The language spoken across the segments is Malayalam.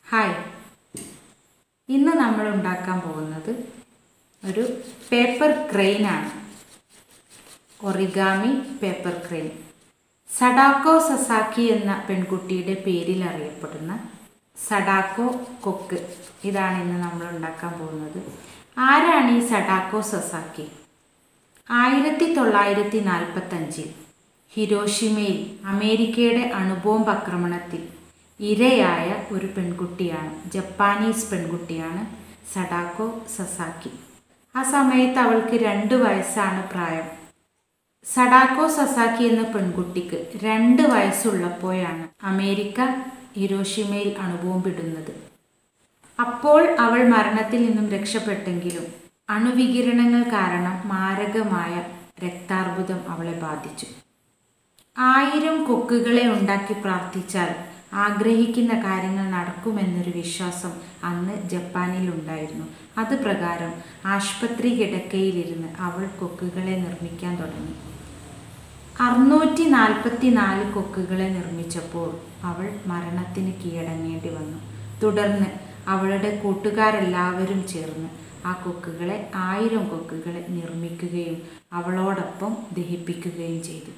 ഹായ് ഇന്ന് നമ്മൾ ഉണ്ടാക്കാൻ പോകുന്നത് ഒരു പേപ്പർ ക്രെയിനാണ് origami paper crane Sadako Sasaki എന്ന പെൺകുട്ടിയുടെ പേരിൽ അറിയപ്പെടുന്ന സഡാക്കോ കൊക്ക് ഇതാണ് ഇന്ന് നമ്മൾ ഉണ്ടാക്കാൻ പോകുന്നത് ആരാണ് ഈ സഡാക്കോ സസാക്കി ആയിരത്തി തൊള്ളായിരത്തി നാൽപ്പത്തഞ്ചിൽ ഹിരോഷിമയിൽ അമേരിക്കയുടെ അണുബോംബ് ആക്രമണത്തിൽ ഇരയായ ഒരു പെൺകുട്ടിയാണ് ജപ്പാനീസ് പെൺകുട്ടിയാണ് സഡാക്കോ സസാക്കി ആ സമയത്ത് അവൾക്ക് രണ്ട് വയസ്സാണ് പ്രായം സഡാക്കോ സസാക്കി എന്ന പെൺകുട്ടിക്ക് രണ്ട് വയസ്സുള്ളപ്പോഴാണ് അമേരിക്ക ഹിരോഷിമയിൽ അണുബോംബിടുന്നത് അപ്പോൾ അവൾ മരണത്തിൽ നിന്നും രക്ഷപ്പെട്ടെങ്കിലും അണുവികിരണങ്ങൾ കാരണം മാരകമായ രക്താർബുദം അവളെ ബാധിച്ചു ആയിരം കൊക്കുകളെ ഉണ്ടാക്കി പ്രാർത്ഥിച്ചാൽ ആഗ്രഹിക്കുന്ന കാര്യങ്ങൾ നടക്കുമെന്നൊരു വിശ്വാസം അന്ന് ജപ്പാനിൽ ഉണ്ടായിരുന്നു അത് പ്രകാരം ആശുപത്രി കിടക്കയിലിരുന്ന് അവൾ കൊക്കുകളെ നിർമ്മിക്കാൻ തുടങ്ങി അറുന്നൂറ്റി നാൽപ്പത്തി നാല് കൊക്കുകളെ നിർമ്മിച്ചപ്പോൾ അവൾ മരണത്തിന് കീഴടങ്ങേണ്ടി വന്നു തുടർന്ന് അവളുടെ കൂട്ടുകാരെല്ലാവരും ചേർന്ന് ആ കൊക്കുകളെ ആയിരം കൊക്കുകളെ നിർമ്മിക്കുകയും അവളോടൊപ്പം ദഹിപ്പിക്കുകയും ചെയ്തു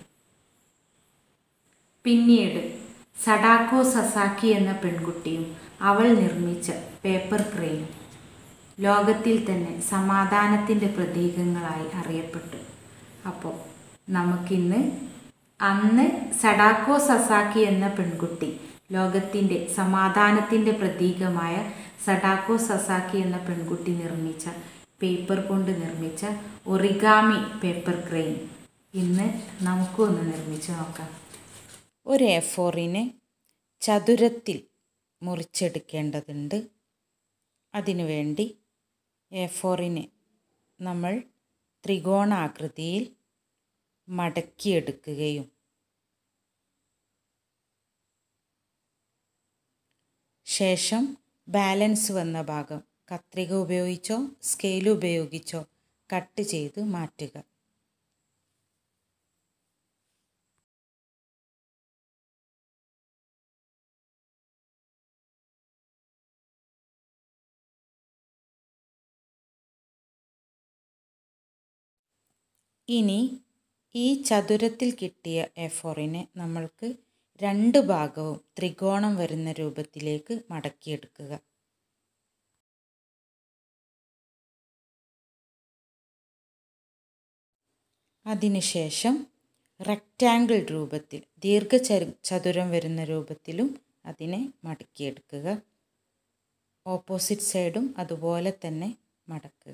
പിന്നീട് സഡാക്കോ സസാക്കി എന്ന പെൺകുട്ടിയും അവൾ നിർമ്മിച്ച പേപ്പർ ക്രെയിനും ലോകത്തിൽ തന്നെ സമാധാനത്തിൻ്റെ പ്രതീകങ്ങളായി അറിയപ്പെട്ടു അപ്പോൾ നമുക്കിന്ന് അന്ന് സഡാക്കോ സസാക്കി എന്ന പെൺകുട്ടി ലോകത്തിൻ്റെ സമാധാനത്തിൻ്റെ പ്രതീകമായ സഡാക്കോ സസാക്കി എന്ന പെൺകുട്ടി നിർമ്മിച്ച പേപ്പർ കൊണ്ട് നിർമ്മിച്ച ഒറിഗാമി പേപ്പർ ക്രെയിൻ ഇന്ന് നമുക്കും ഒന്ന് നിർമ്മിച്ച് നോക്കാം ഒരു എ ഫോറിനെ ചതുരത്തിൽ മുറിച്ചെടുക്കേണ്ടതുണ്ട് അതിനുവേണ്ടി എ ഫോറിനെ നമ്മൾ ത്രികോണാകൃതിയിൽ മടക്കിയെടുക്കുകയും ശേഷം ബാലൻസ് വന്ന ഭാഗം കത്രിക ഉപയോഗിച്ചോ സ്കെയിൽ ഉപയോഗിച്ചോ കട്ട് ചെയ്ത് മാറ്റുക ഇനി ഈ ചതുരത്തിൽ കിട്ടിയ എ ഫോറിനെ നമ്മൾക്ക് രണ്ട് ഭാഗവും ത്രികോണം വരുന്ന രൂപത്തിലേക്ക് മടക്കിയെടുക്കുക അതിനുശേഷം റെക്റ്റാങ്കിൾ രൂപത്തിൽ ദീർഘ ചതുരം വരുന്ന രൂപത്തിലും അതിനെ മടക്കിയെടുക്കുക ഓപ്പോസിറ്റ് സൈഡും അതുപോലെ തന്നെ മടക്കുക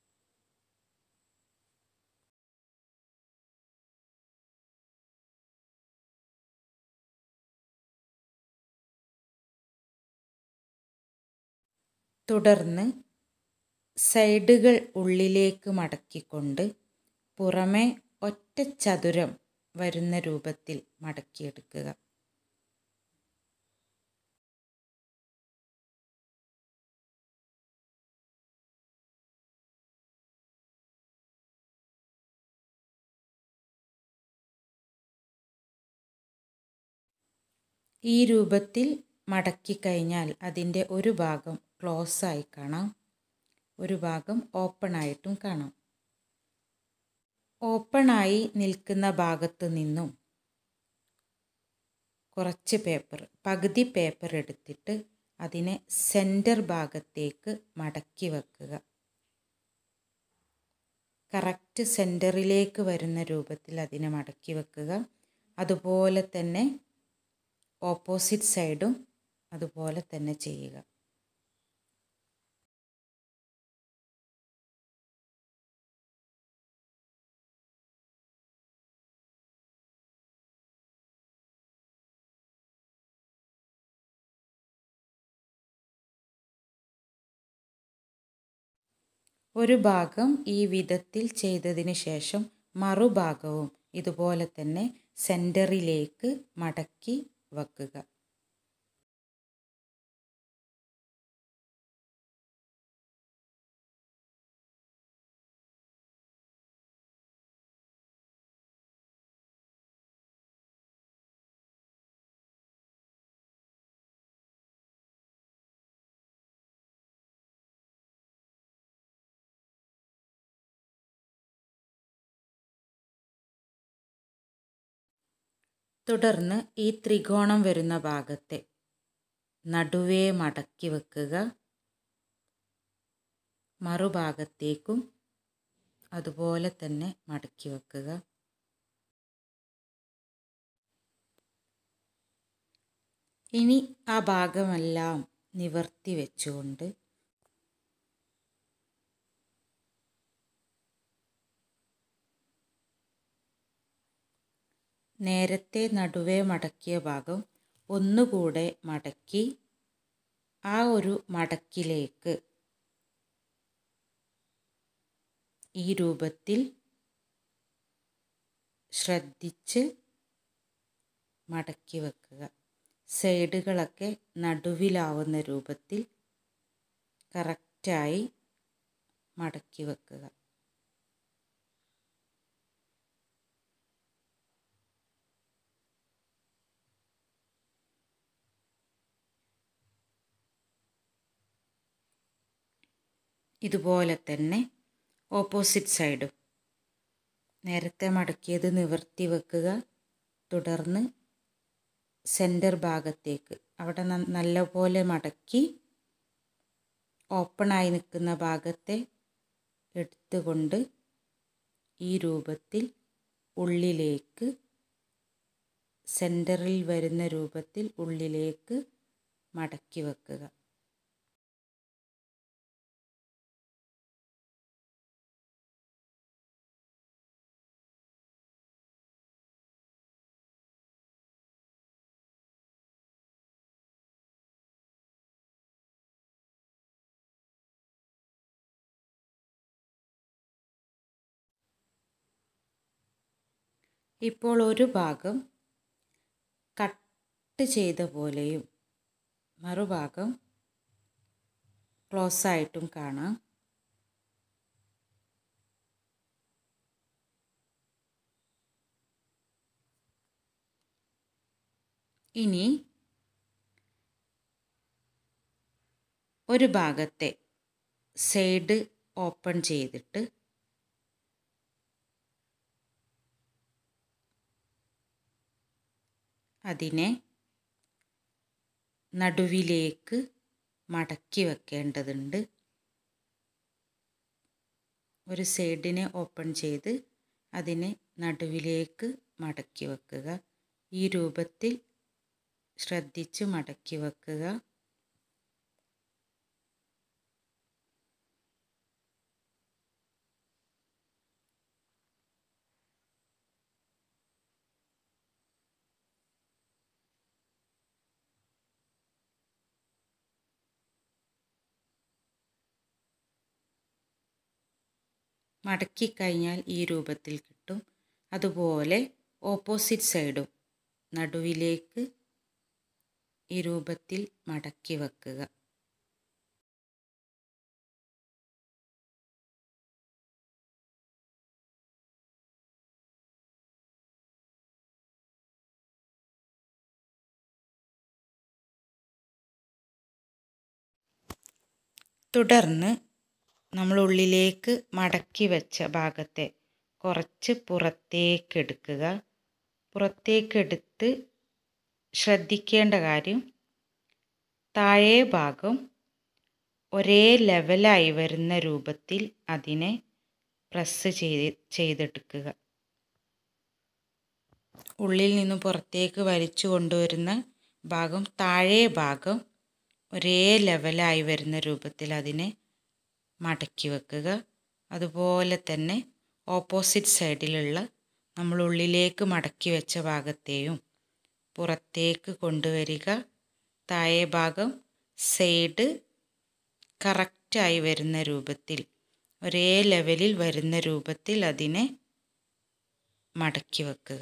തുടർന്ന് സൈഡുകൾ ഉള്ളിലേക്ക് മടക്കിക്കൊണ്ട് പുറമെ ഒറ്റ ചതുരം വരുന്ന രൂപത്തിൽ മടക്കിയെടുക്കുക ഈ രൂപത്തിൽ മടക്കി കഴിഞ്ഞാൽ അതിൻ്റെ ഒരു ഭാഗം ക്ലോസ് ആയി കാണാം ഒരു ഭാഗം ഓപ്പൺ ആയിട്ടും കാണാം ഓപ്പണായി നിൽക്കുന്ന ഭാഗത്ത് നിന്നും കുറച്ച് പേപ്പർ പകുതി പേപ്പർ എടുത്തിട്ട് അതിനെ സെൻറ്റർ ഭാഗത്തേക്ക് മടക്കി വെക്കുക കറക്റ്റ് സെൻറ്ററിലേക്ക് വരുന്ന രൂപത്തിൽ അതിനെ മടക്കി വെക്കുക അതുപോലെ തന്നെ ഓപ്പോസിറ്റ് സൈഡും അതുപോലെ തന്നെ ചെയ്യുക ഒരു ഭാഗം ഈ വിധത്തിൽ ചെയ്തതിന് ശേഷം മറുഭാഗവും ഇതുപോലെ തന്നെ സെൻറ്ററിലേക്ക് മടക്കി വെക്കുക തുടർന്ന് ഈ ത്രികോണം വരുന്ന ഭാഗത്തെ നടുവേ മടക്കി വെക്കുക മറുഭാഗത്തേക്കും അതുപോലെ തന്നെ മടക്കി വെക്കുക ഇനി ആ ഭാഗമെല്ലാം നിവർത്തി വെച്ചുകൊണ്ട് നേരത്തെ നടുവേ മടക്കിയ ഭാഗം ഒന്നുകൂടെ മടക്കി ആ ഒരു മടക്കിലേക്ക് ഈ രൂപത്തിൽ ശ്രദ്ധിച്ച് മടക്കി വെക്കുക സൈഡുകളൊക്കെ നടുവിലാവുന്ന രൂപത്തിൽ കറക്റ്റായി മടക്കി വെക്കുക ഇതുപോലെ തന്നെ ഓപ്പോസിറ്റ് സൈഡും നേരത്തെ മടക്കിയത് നിവർത്തി വെക്കുക തുടർന്ന് സെൻറ്റർ ഭാഗത്തേക്ക് അവിടെ നല്ലപോലെ മടക്കി ഓപ്പണായി നിൽക്കുന്ന ഭാഗത്തെ എടുത്തുകൊണ്ട് ഈ രൂപത്തിൽ ഉള്ളിലേക്ക് സെൻറ്ററിൽ വരുന്ന രൂപത്തിൽ ഉള്ളിലേക്ക് മടക്കി വെക്കുക ഇപ്പോൾ ഒരു ഭാഗം കട്ട് ചെയ്ത പോലെയും മറുഭാഗം ക്ലോസ് ആയിട്ടും കാണാം ഇനി ഒരു ഭാഗത്തെ സൈഡ് ഓപ്പൺ ചെയ്തിട്ട് അതിനെ നടുവിലേക്ക് മടക്കി വെക്കേണ്ടതുണ്ട് ഒരു സൈഡിനെ ഓപ്പൺ ചെയ്ത് അതിനെ നടുവിലേക്ക് മടക്കി വെക്കുക ഈ രൂപത്തിൽ ശ്രദ്ധിച്ച് മടക്കി വെക്കുക മടക്കി കഴിഞ്ഞാൽ ഈ രൂപത്തിൽ കിട്ടും അതുപോലെ ഓപ്പോസിറ്റ് സൈഡും നടുവിലേക്ക് ഈ രൂപത്തിൽ മടക്കി വെക്കുക തുടർന്ന് നമ്മൾ ഉള്ളിലേക്ക് മടക്കി വെച്ച ഭാഗത്തെ കുറച്ച് പുറത്തേക്കെടുക്കുക പുറത്തേക്കെടുത്ത് ശ്രദ്ധിക്കേണ്ട കാര്യം താഴെ ഭാഗം ഒരേ ലെവലായി വരുന്ന രൂപത്തിൽ അതിനെ പ്രസ് ചെയ്ത് ചെയ്തെടുക്കുക ഉള്ളിൽ നിന്ന് പുറത്തേക്ക് വലിച്ചു കൊണ്ടുവരുന്ന ഭാഗം താഴെ ഭാഗം ഒരേ ലെവലായി വരുന്ന രൂപത്തിൽ അതിനെ മടക്കി വെക്കുക അതുപോലെ തന്നെ ഓപ്പോസിറ്റ് സൈഡിലുള്ള നമ്മൾ ഉള്ളിലേക്ക് മടക്കി വെച്ച ഭാഗത്തെയും പുറത്തേക്ക് കൊണ്ടുവരിക താഴെ ഭാഗം സൈഡ് കറക്റ്റായി വരുന്ന രൂപത്തിൽ ഒരേ ലെവലിൽ വരുന്ന രൂപത്തിൽ അതിനെ മടക്കി വെക്കുക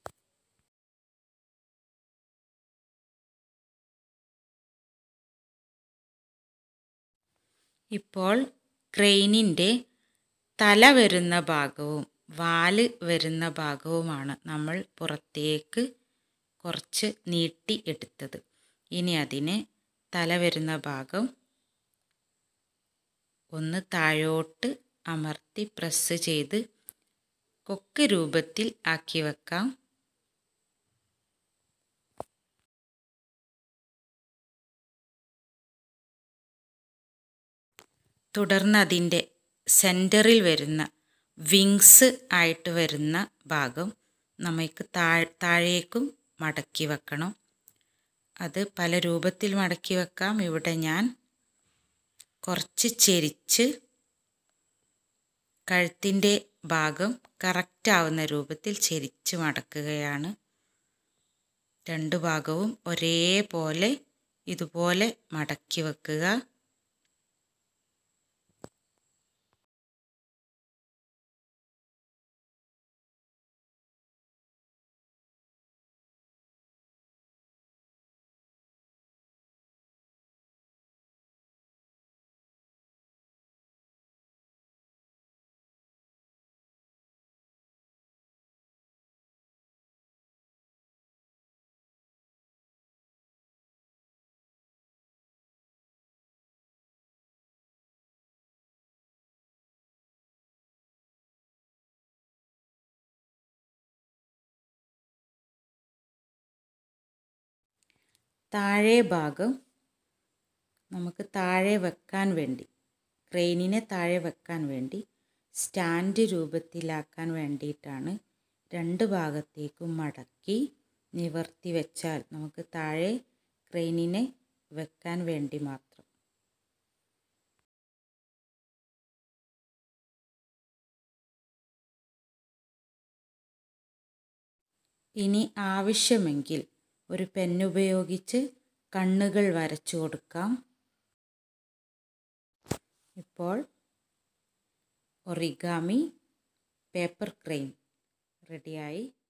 ഇപ്പോൾ ക്രെയിനിൻ്റെ തല വരുന്ന ഭാഗവും വാല് വരുന്ന ഭാഗവുമാണ് നമ്മൾ പുറത്തേക്ക് കുറച്ച് നീട്ടി എടുത്തത് ഇനി അതിനെ തല വരുന്ന ഭാഗം ഒന്ന് താഴോട്ട് അമർത്തി പ്രസ് ചെയ്ത് കൊക്ക് രൂപത്തിൽ ആക്കി വെക്കാം തുടർന്ന് അതിൻ്റെ സെൻറ്ററിൽ വരുന്ന വിങ്സ് ആയിട്ട് വരുന്ന ഭാഗം നമുക്ക് താഴ് താഴേക്കും മടക്കി വെക്കണം അത് പല രൂപത്തിൽ മടക്കി വെക്കാം ഇവിടെ ഞാൻ കുറച്ച് ചെരിച്ച് കഴുത്തിൻ്റെ ഭാഗം കറക്റ്റാവുന്ന രൂപത്തിൽ ചെരിച്ച് മടക്കുകയാണ് രണ്ട് ഭാഗവും ഒരേപോലെ ഇതുപോലെ മടക്കി വെക്കുക താഴെ ഭാഗം നമുക്ക് താഴെ വെക്കാൻ വേണ്ടി ക്രെയിനിനെ താഴെ വെക്കാൻ വേണ്ടി സ്റ്റാൻഡ് രൂപത്തിലാക്കാൻ വേണ്ടിയിട്ടാണ് രണ്ട് ഭാഗത്തേക്കും മടക്കി നിവർത്തി വെച്ചാൽ നമുക്ക് താഴെ ക്രെയിനിനെ വെക്കാൻ വേണ്ടി മാത്രം ഇനി ആവശ്യമെങ്കിൽ ഒരു പെന്നുപയോഗിച്ച് കണ്ണുകൾ വരച്ചു കൊടുക്കാം ഇപ്പോൾ ഒറിഗാമി പേപ്പർ ക്രെയിൻ റെഡിയായി